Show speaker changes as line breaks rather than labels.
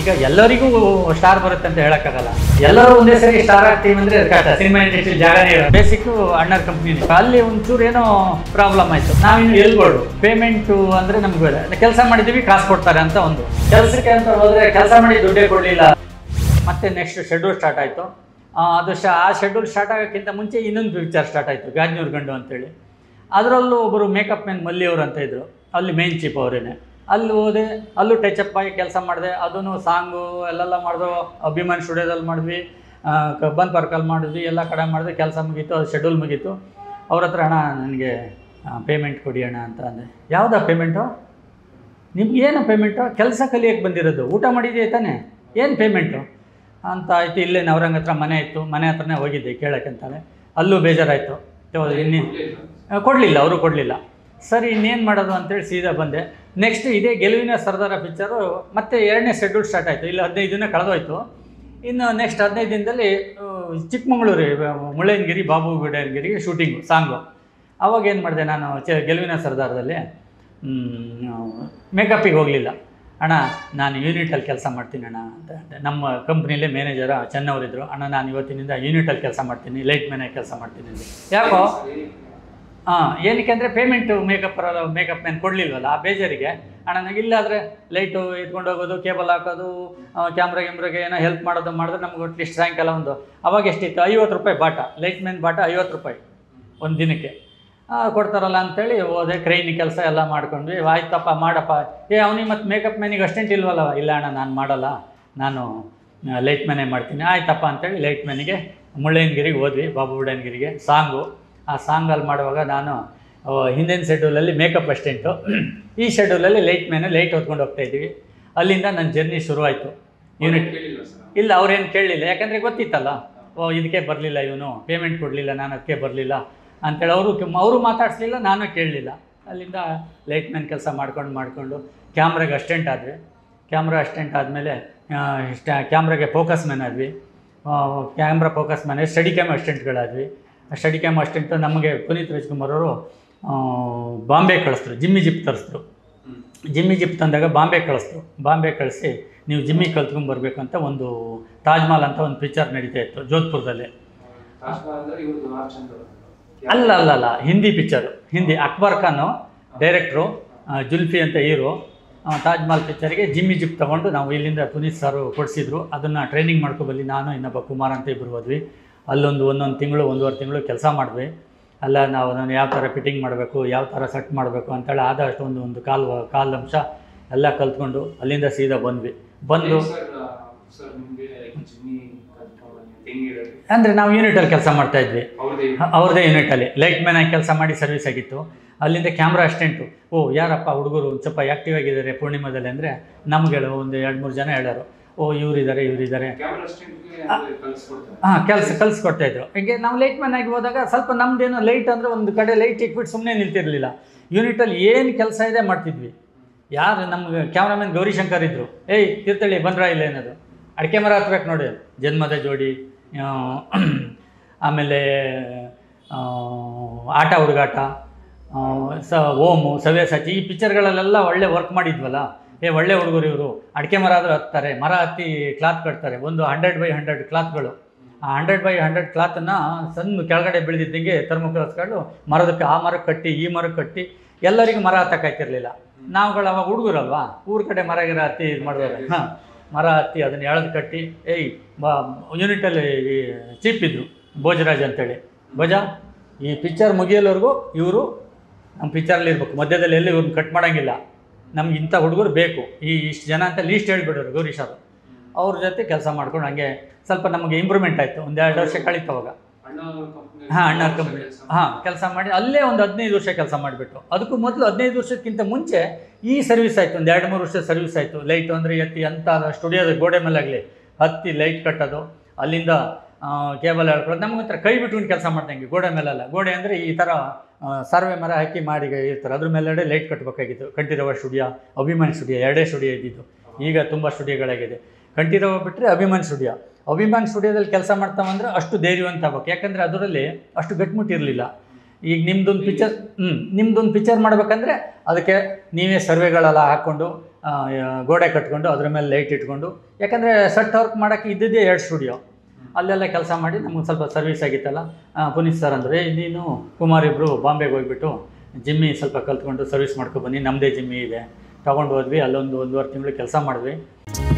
ಈಗ ಎಲ್ಲರಿಗೂ ಸ್ಟಾರ್ ಬರುತ್ತೆ ಅಂತ ಹೇಳಕ್ಕಾಗಲ್ಲ ಎಲ್ಲರೂ ಒಂದೇ ಸರಿ ಸ್ಟಾರ್ ಆಗ್ತೀವಿ ಅಂದ್ರೆ ಕಷ್ಟ ಸಿನಿಮಾ ಇಂಡಸ್ಟ್ರಿ ಜಾಗನೇ ಇರೋದು ಬೇಸಿಕ್ ಅಣ್ಣರ್ ಕಂಪ್ನಿ ಅಲ್ಲಿ ಒಂಚೂರು ಏನೋ ಪ್ರಾಬ್ಲಮ್ ಆಯ್ತು ನಾವಿನ್ನು ಎಲ್ಗೋಡು ಪೇಮೆಂಟು ಅಂದ್ರೆ ನಮ್ಗೆ ಕೆಲಸ ಮಾಡಿದೀವಿ ಕಾಸು ಕೊಡ್ತಾರೆ ಅಂತ ಒಂದು ಕೆಲಸಕ್ಕೆ ಅಂತ ಹೋದ್ರೆ ಕೆಲಸ ಮಾಡಿ ದುಡ್ಡೇ ಕೊಡಲಿಲ್ಲ ಮತ್ತೆ ನೆಕ್ಸ್ಟ್ ಶೆಡ್ಯೂಲ್ ಸ್ಟಾರ್ಟ್ ಆಯಿತು ಅದು ಶ ಆ ಶೆಡ್ಯೂಲ್ ಸ್ಟಾರ್ಟ್ ಆಗೋಕ್ಕಿಂತ ಮುಂಚೆ ಇನ್ನೊಂದು ಪಿಕ್ಚರ್ ಸ್ಟಾರ್ಟ್ ಆಯಿತು ಗಾಜ್ನೂರ್ ಗಂಡು ಅಂತೇಳಿ ಅದರಲ್ಲೂ ಒಬ್ಬರು ಮೇಕಪ್ ಮ್ಯಾನ್ ಮಲ್ಲಿ ಅವರು ಅಂತ ಇದ್ದರು ಅಲ್ಲಿ ಮೇನ್ ಚೀಪ್ ಅವರೇನೆ ಅಲ್ಲಿ ಹೋದೆ ಅಲ್ಲೂ ಟಚಪ್ ಆಗಿ ಕೆಲಸ ಮಾಡಿದೆ ಅದನ್ನು ಸಾಂಗು ಎಲ್ಲೆಲ್ಲ ಮಾಡಿದ್ರು ಅಭಿಮಾನ್ ಸ್ಟುಡಿಯೋದಲ್ಲಿ ಮಾಡಿದ್ವಿ ಆ, ಕಬ್ಬನ್ ಪಾರ್ಕಲ್ಲಿ ಮಾಡಿದ್ವಿ ಎಲ್ಲ ಕಡೆ ಮಾಡಿದ್ವಿ ಕೆಲಸ ಮುಗೀತು ಅದು ಶೆಡ್ಯೂಲ್ ಮುಗೀತು ಅವ್ರ ಹತ್ರ ಅಣ್ಣ ನನಗೆ ಪೇಮೆಂಟ್ ಕೊಡಿ ಅಣ್ಣ ಅಂತ ಅಂದೆ ಯಾವುದಾ ಪೇಮೆಂಟು ನಿಮ್ಗೆ ಏನು ಪೇಮೆಂಟು ಕೆಲಸ ಕಲಿಯಕ್ಕೆ ಬಂದಿರೋದು ಊಟ ಮಾಡಿದೆಯಾ ತಾನೆ ಏನು ಪೇಮೆಂಟು ಅಂತ ಆಯ್ತು ಇಲ್ಲೇ ನವರಂಗ ಹತ್ರ ಮನೆ ಇತ್ತು ಮನೆ ಹತ್ರನೇ ಹೋಗಿದ್ದೆ ಕೇಳೋಕ್ಕಂತಾನೆ ಅಲ್ಲೂ ಬೇಜಾರಾಯಿತು ಇನ್ನೇ ಕೊಡಲಿಲ್ಲ ಅವರು ಕೊಡಲಿಲ್ಲ ಸರಿ ಇನ್ನೇನು ಮಾಡೋದು ಅಂತೇಳಿ ಸೀದಾ ಬಂದೆ ನೆಕ್ಸ್ಟ್ ಇದೇ ಗೆಲುವಿನ ಸರ್ದಾರ ಪಿಕ್ಚರು ಮತ್ತೆ ಎರಡನೇ ಶೆಡ್ಯೂಲ್ ಸ್ಟಾರ್ಟ್ ಆಯಿತು ಇಲ್ಲಿ ಹದಿನೈದು ದಿನ ಕಳೆದೋಯ್ತು ಇನ್ನು ನೆಕ್ಸ್ಟ್ ಹದಿನೈದು ದಿನದಲ್ಲಿ ಆ, ಚಿಕ್ಕಮಗಳೂರು ಮುಳ್ಳಯ್ಯನಗಿರಿ ಬಾಬು ಗುಡಯ್ಯನಗಿರಿಗೆ ಶೂಟಿಂಗು ಸಾಂಗು ಅವಾಗ ಏನು ಮಾಡಿದೆ ನಾನು ಚ ಗೆಲುವಿನ ಸರ್ದಾರದಲ್ಲಿ ಮೇಕಪ್ಪಿಗೆ ಹೋಗಲಿಲ್ಲ ಅಣ್ಣ ನಾನು ಯೂನಿಟಲ್ಲಿ ಕೆಲಸ ಮಾಡ್ತೀನಿ ಅಣ್ಣ ಅಂತ ಅಂದೆ. ನಮ್ಮ ಕಂಪ್ನಿಲೇ ಮ್ಯಾನೇಜರ ಚೆನ್ನವರಿದ್ದರು ಅಣ್ಣ ನಾನು ಇವತ್ತಿನಿಂದ ಯೂನಿಟಲ್ಲಿ ಕೆಲಸ ಮಾಡ್ತೀನಿ ಲೈಟ್ ಮ್ಯಾನಾಗಿ ಕೆಲಸ ಮಾಡ್ತೀನಿ ಅಂದೆ. ಯಾಕೋ ಹಾಂ ಏನಕ್ಕೆ ಅಂದರೆ ಪೇಮೆಂಟು ಮೇಕಪ್ ಮೇಕಪ್ ಮ್ಯಾನ್ ಕೊಡಲಿಲ್ವಲ್ಲ ಆ ಬೇಜಾರಿಗೆ ಅಣ್ಣ ನನಗೆ ಇಲ್ಲಾದರೆ ಲೈಟು ಎತ್ಕೊಂಡು ಹೋಗೋದು ಕೇಬಲ್ ಹಾಕೋದು ಕ್ಯಾಮ್ರಾ ಗಿಮ್ರಾಗೆ ಏನೋ ಹೆಲ್ಪ್ ಮಾಡೋದು ಮಾಡಿದ್ರೆ ನಮ್ಗೆ ಅಟ್ಲೀಸ್ಟ್ ಸಾಯಂಕಾಲ ಒಂದು ಅವಾಗ ಎಷ್ಟಿತ್ತು ಐವತ್ತು ರೂಪಾಯಿ ಬಾಟ ಲೈಟ್ ಮ್ಯಾನ್ ಬಾಟ ಐವತ್ತು ರೂಪಾಯಿ ಒಂದು ದಿನಕ್ಕೆ ಆ, ಕೊಡ್ತಾರಲ್ಲ ಅಂತೇಳಿ ಹೋದೆ ಕ್ರೈನ್ ಕೆಲಸ ಎಲ್ಲ ಮಾಡ್ಕೊಂಡ್ವಿ ಆಯ್ತಪ್ಪ ಮಾಡಪ್ಪ ಏ ಅವನಿಗೆ ಮತ್ತು ಮೇಕಪ್ ಮ್ಯಾನಿಗೆ ಅಷ್ಟೆಂಟ್ ಇಲ್ವಲ್ಲ ಇಲ್ಲ ಅಣ್ಣ ನಾನು ಮಾಡಲ್ಲ ನಾನು ಲೈಟ್ ಮ್ಯಾನೇ ಮಾಡ್ತೀನಿ ಆಯ್ತಪ್ಪ ಅಂತೇಳಿ ಲೈಟ್ ಮ್ಯಾನಿಗೆ ಮುಳ್ಳಯ್ಯನಗಿರಿಗೆ ಹೋದ್ವಿ ಬಾಬು ಬುಡಯ್ಯನಗಿರಿಗೆ ಸಾಂಗು ಆ ಸಾಂಗಲ್ಲಿ ಮಾಡುವಾಗ ನಾನು ಆ, ಹಿಂದಿನ ಶೆಡ್ಯೂಲಲ್ಲಿ ಮೇಕಪ್ ಅಸ್ಟೆಂಟು ಈ ಶೆಡ್ಯೂಲಲ್ಲಿ ಲೈಟ್ ಮ್ಯಾನೆ ಲೈಟ್ ಹೊತ್ಕೊಂಡು ಹೋಗ್ತಾ ಇದ್ದೀವಿ ಅಲ್ಲಿಂದ ನನ್ನ ಜರ್ನಿ ಶುರುವಾಯಿತು ಯೂನಿಟ್ ಇಲ್ಲ ಅವ್ರೇನು ಕೇಳಲಿಲ್ಲ ಯಾಕಂದರೆ ಗೊತ್ತಿತ್ತಲ್ಲ ಓ ಇದಕ್ಕೆ ಬರಲಿಲ್ಲ ಇವನು ಪೇಮೆಂಟ್ ಕೊಡಲಿಲ್ಲ ನಾನು ಅದಕ್ಕೆ ಬರಲಿಲ್ಲ ಅಂತೇಳಿ ಅವರು ಅವರು ಮಾತಾಡಿಸ್ಲಿಲ್ಲ ನಾನು ಕೇಳಲಿಲ್ಲ ಅಲ್ಲಿಂದ ಲೈಟ್ ಮ್ಯಾನ್ ಕೆಲಸ ಮಾಡ್ಕೊಂಡು ಮಾಡಿಕೊಂಡು ಕ್ಯಾಮ್ರಾಗೆ ಅಸ್ಟೆಂಟ್ ಆದ್ವಿ ಕ್ಯಾಮ್ರಾ ಅಸ್ಟೆಂಟ್ ಆದಮೇಲೆ ಕ್ಯಾಮ್ರಾಗೆ ಫೋಕಸ್ ಮ್ಯಾನ್ ಆದ್ವಿ camera focus man steady cam ಅಸ್ಟೆಂಟ್ಗಳಾದ್ವಿ ಸ್ಟಡಿ ಕ್ಯಾಮ್ ಅಸ್ಟೆಂಟು ನಮಗೆ ಪುನೀತ್ ರಾಜ್ಕುಮಾರ್ ಅವರು ಆ, ಬಾಂಬೆ ಕಳಿಸಿದ್ರು ಜಿಮ್ಮಿ ಜಿಪ್ ತರಿಸಿದ್ರು ಜಿಮ್ಮಿ ಜಿಪ್ ತಂದಾಗ ಬಾಂಬೆ ಕಳಿಸ್ತು ಬಾಂಬೆ ಕಳಿಸಿ ನೀವು ಜಿಮ್ಮಿ ಕಲ್ತ್ಕೊಂಬರ್ಬೇಕು ಅಂತ ಒಂದು ತಾಜ್ ಮಹಲ್ ಅಂತ ಒಂದು ಪಿಕ್ಚರ್ ನಡೀತಾ ಇತ್ತು ಜೋಧ್ಪುರದಲ್ಲಿ ಅಲ್ಲ ಅಲ್ಲ ಅಲ್ಲ ಹಿಂದಿ ಪಿಕ್ಚರು ಹಿಂದಿ ಅಕ್ಬರ್ ಖಾನು ಡೈರೆಕ್ಟ್ರು ಜುಲ್ಫಿ ಅಂತ ಹೀರೋ ತಾಜ್ ಮಹಲ್ ಪಿಕ್ಚರ್ಗೆ ಜಿಮ್ಮಿ ಜಿಪ್ ತೊಗೊಂಡು ನಾವು ಇಲ್ಲಿಂದ ಪುನೀತ್ ಸಾರು ಕೊಡಿಸಿದ್ರು ಅದನ್ನು ಟ್ರೈನಿಂಗ್ ಮಾಡ್ಕೊಬಲ್ಲಿ ನಾನು ಇನ್ನೊಬ್ಬ ಕುಮಾರ್ ಅಂತ ಇಬ್ಬರು ಹೋದ್ವಿ ಅಲ್ಲೊಂದು ಒಂದೊಂದು ತಿಂಗಳು ಒಂದೂವರೆ ತಿಂಗಳು ಕೆಲಸ ಮಾಡಿದ್ವಿ ಅಲ್ಲ ನಾವು ನಾನು ಯಾವ ಥರ ಫಿಟ್ಟಿಂಗ್ ಮಾಡಬೇಕು ಯಾವ ಥರ ಸೆಟ್ ಮಾಡಬೇಕು ಅಂತೇಳಿ ಆದಷ್ಟು ಒಂದು ಒಂದು ಕಾಲು ಕಾಲು ಅಂಶ ಎಲ್ಲ ಕಲ್ತ್ಕೊಂಡು ಅಲ್ಲಿಂದ ಸೀದಾ ಬಂದ್ವಿ ಬಂದು ಅಂದರೆ ನಾವು ಯೂನಿಟಲ್ಲಿ ಕೆಲಸ ಮಾಡ್ತಾ ಇದ್ವಿ ಹ- ಅವ್ರದ್ದೇ ಯೂನಿಟಲ್ಲಿ ಲೈಟ್ ಮ್ಯಾನ್ ಆಗಿ ಕೆಲಸ ಮಾಡಿ ಸರ್ವಿಸ್ ಆಗಿತ್ತು ಅಲ್ಲಿಂದ ಕ್ಯಾಮ್ರಾ ಅಸ್ಟೆಂಟು ಓ ಯಾರಪ್ಪ ಹುಡುಗರು ಒಂದು ಸ್ವಲ್ಪ ಆ್ಯಕ್ಟಿವ್ ಆಗಿದ್ದಾರೆ ಪೂರ್ಣಿಮಾದಲ್ಲಿ ಅಂದರೆ ನಮ್ಗೆ ಹೇಳು ಒಂದು ಎರಡು ಮೂರು ಜನ ಹೇಳೋರು ಓ ಇವರಿದ್ದಾರೆ ಇವರಿದ್ದಾರೆ ಹಾಂ ಕೆಲಸ ಕಲಿಸ್ಕೊಡ್ತಾ ಇದ್ರು ಹೀಗೆ ನಾವು ಲೈಟ್ ಮ್ಯಾನ್ ಆಗಿ ಹೋದಾಗ ಸ್ವಲ್ಪ ನಮ್ದೇನೋ ಲೈಟ್ ಅಂದರೆ ಒಂದು ಕಡೆ ಲೈಟ್ ಇಟ್ಬಿಟ್ಟು ಸುಮ್ಮನೆ ನಿಲ್ತಿರ್ಲಿಲ್ಲ ಯೂನಿಟಲ್ಲಿ ಏನು ಕೆಲಸ ಇದೆ ಮಾಡ್ತಿದ್ವಿ ಯಾರು ನಮ್ಗೆ ಕ್ಯಾಮ್ರಾಮನ್ ಗೌರಿಶಂಕರ್ ಇದ್ದರು ಏಯ್ ತೀರ್ಥಳ್ಳಿ ಬಂದ್ರಾ ಇಲ್ಲ ಏನದು ಅಡಿಕೆ ಮರ ಹತ್ಬೇಕು ನೋಡಿ ಜನ್ಮದ ಜೋಡಿ ಆ, ಆಮೇಲೆ ಆ, ಆಟ ಹುಡುಗಾಟ ಆ, ಸ ಓಮು ಸವ್ಯಸಾಚಿ ಈ ಪಿಕ್ಚರ್ಗಳಲ್ಲೆಲ್ಲ ಒಳ್ಳೆ ವರ್ಕ್ ಮಾಡಿದ್ವಲ್ಲ ಏ ಒಳ್ಳೆ ಹುಡುಗರು ಇವರು ಅಡಿಕೆ ಮರ ಆದರೂ ಹತ್ತಾರೆ ಮರ ಹತ್ತಿ ಕ್ಲಾತ್ ಕಟ್ತಾರೆ ಒಂದು ಹಂಡ್ರೆಡ್ ಬೈ ಹಂಡ್ರೆಡ್ ಕ್ಲಾತ್ಗಳು ಆ ಹಂಡ್ರೆಡ್ ಬೈ ಹಂಡ್ರೆಡ್ ಕ್ಲಾತನ್ನು ಸಣ್ಣ ಕೆಳಗಡೆ ಬೆಳೆದಿದ್ದಂಗೆ ಥರ್ಮೋಕ್ಲಾಸ್ಗಳು ಮರದಕ್ಕೆ ಆ ಮರಕ್ಕೆ ಕಟ್ಟಿ ಈ ಮರಕ್ಕೆ ಕಟ್ಟಿ ಎಲ್ಲರಿಗೂ ಮರ ಹತ್ತಕ್ಕಾಯ್ತಿರ್ಲಿಲ್ಲ ನಾವುಗಳು ಅವಾಗ ಹುಡುಗರಲ್ವಾ ಊರ ಕಡೆ ಮರ ಗಿರ ಹತ್ತಿ ಇದು ಮಾಡಿದ್ರೆ ಹಾಂ ಮರ ಹತ್ತಿ ಅದನ್ನು ಎಳೆದು ಕಟ್ಟಿ ಏಯ್ ಬಾ ಯೂನಿಟಲ್ಲಿ ಚೀಪ್ ಇದ್ರು ಭೋಜರಾಜ್ ಅಂತೇಳಿ ಭೋಜ ಈ ಪಿಕ್ಚರ್ ಮುಗಿಯೋವರೆಗೂ ಇವರು ನಮ್ಮ ಪಿಕ್ಚರಲ್ಲಿ ಇರ್ಬೇಕು ಮಧ್ಯದಲ್ಲಿ ಎಲ್ಲಿ ಇವ್ರನ್ನ ಕಟ್ ಮಾಡೋಂಗಿಲ್ಲ ನಮ್ಗೆ ಇಂಥ ಹುಡುಗರು ಬೇಕು ಈ ಇಷ್ಟು ಜನ ಅಂತ ಲೀಸ್ಟ್ ಹೇಳ್ಬಿಡೋರು ಗೌರೀಶ್ ಅವರು ಅವ್ರ ಜೊತೆ ಕೆಲಸ ಮಾಡ್ಕೊಂಡು ಹಂಗೆ ಸ್ವಲ್ಪ ನಮಗೆ ಇಂಪ್ರೂವ್ಮೆಂಟ್ ಆಯಿತು ಒಂದು ಎರಡು ವರ್ಷ ಕಳೀತು ಅವಾಗ ಹಾಂ ಅಣ್ಣ ಕಂಪ್ನಿ ಹಾಂ ಕೆಲಸ ಮಾಡಿ ಅಲ್ಲೇ ಒಂದು ಹದಿನೈದು ವರ್ಷ ಕೆಲಸ ಮಾಡಿಬಿಟ್ಟು ಅದಕ್ಕೂ ಮೊದಲು ಹದಿನೈದು ವರ್ಷಕ್ಕಿಂತ ಮುಂಚೆ ಈ ಸರ್ವಿಸ್ ಆಯಿತು ಒಂದು ಎರಡು ಮೂರು ವರ್ಷ ಸರ್ವಿಸ್ ಆಯಿತು ಲೈಟ್ ಅಂದರೆ ಎತ್ತಿ ಅಂತ ಸ್ಟುಡಿಯೋದ ಗೋಡೆ ಮೇಲೆ ಆಗಲಿ ಹತ್ತಿ ಲೈಟ್ ಕಟ್ಟೋದು ಅಲ್ಲಿಂದ ಕೇಬಲ್ ಹೇಳ್ಕೊಳ್ಳೋದು ನಮ್ಗೆ ಒಂಥರ ಕೈ ಬಿಟ್ಕೊಂಡು ಕೆಲಸ ಮಾಡ್ದಂಗೆ ಗೋಡೆ ಮೇಲೆಲ್ಲ ಗೋಡೆ ಅಂದರೆ ಈ ಥರ ಆ, ಸರ್ವೆ ಮರ ಹಾಕಿ ಮಾಡಿ ಇರ್ತಾರೆ ಅದ್ರ ಮೇಲೆಡೆ ಲೈಟ್ ಕಟ್ಟಬೇಕಾಗಿತ್ತು ಕಂಠೀರವ ಸ್ಟುಡಿಯೋ ಅಭಿಮಾನ್ ಸ್ಟುಡಿಯೋ ಎರಡೇ ಸ್ಟುಡಿಯೋ ಇದ್ದಿದ್ದು ಈಗ ತುಂಬ ಸ್ಟುಡಿಯೋಗಳಾಗಿದೆ ಕಂಠೀರವ ಬಿಟ್ಟರೆ ಅಭಿಮಾನ್ ಸ್ಟುಡಿಯೋ ಅಭಿಮಾನ್ ಸ್ಟುಡಿಯೋದಲ್ಲಿ ಕೆಲಸ ಮಾಡ್ತಾ ಬಂದರೆ ಅಷ್ಟು ಧೈರ್ಯವಂತ ಆಗ್ಬೇಕು ಯಾಕಂದರೆ ಅದರಲ್ಲಿ ಅಷ್ಟು ಗಟ್ಟಿಮುಟ್ಟಿರಲಿಲ್ಲ ಈಗ ನಿಮ್ದೊಂದು ಪಿಕ್ಚರ್ ಹ್ಞೂ ನಿಮ್ದೊಂದು ಪಿಕ್ಚರ್ ಮಾಡ್ಬೇಕಂದ್ರೆ ಅದಕ್ಕೆ ನೀವೇ ಸರ್ವೆಗಳೆಲ್ಲ ಹಾಕ್ಕೊಂಡು ಆ, ಯಾ- ಗೋಡೆ ಕಟ್ಕೊಂಡು ಅದ್ರ ಮೇಲೆ ಲೈಟ್ ಇಟ್ಕೊಂಡು ಯಾಕಂದರೆ ಸೆಟ್ ವರ್ಕ್ ಮಾಡೋಕ್ಕೆ ಇದ್ದಿದ್ದೇ ಎರಡು ಸ್ಟುಡಿಯೋ ಅಲ್ಲೆಲ್ಲ ಕೆಲಸ ಮಾಡಿ ನಮ್ಗೆ ಸ್ವಲ್ಪ ಸರ್ವಿಸ್ ಆಗಿತ್ತಲ್ಲ ಆ, ಪುನೀತ್ ಸರ್ ಅಂದರೆ ನೀನು ಕುಮಾರ್ ಇಬ್ಬರು ಬಾಂಬೆಗೆ ಹೋಗ್ಬಿಟ್ಟು ಜಿಮ್ಮಿ ಸ್ವಲ್ಪ ಕಲ್ತ್ಕೊಂಡು ಸರ್ವಿಸ್ ಮಾಡ್ಕೊ ಬನ್ನಿ ನಮ್ಮದೇ ಜಿಮ್ಮಿ ಇದೆ ತೊಗೊಂಡು ಹೋದ್ವಿ ಅಲ್ಲೊಂದು ಒಂದೂವರೆ ತಿಂಗಳು ಕೆಲಸ ಮಾಡಿದ್ವಿ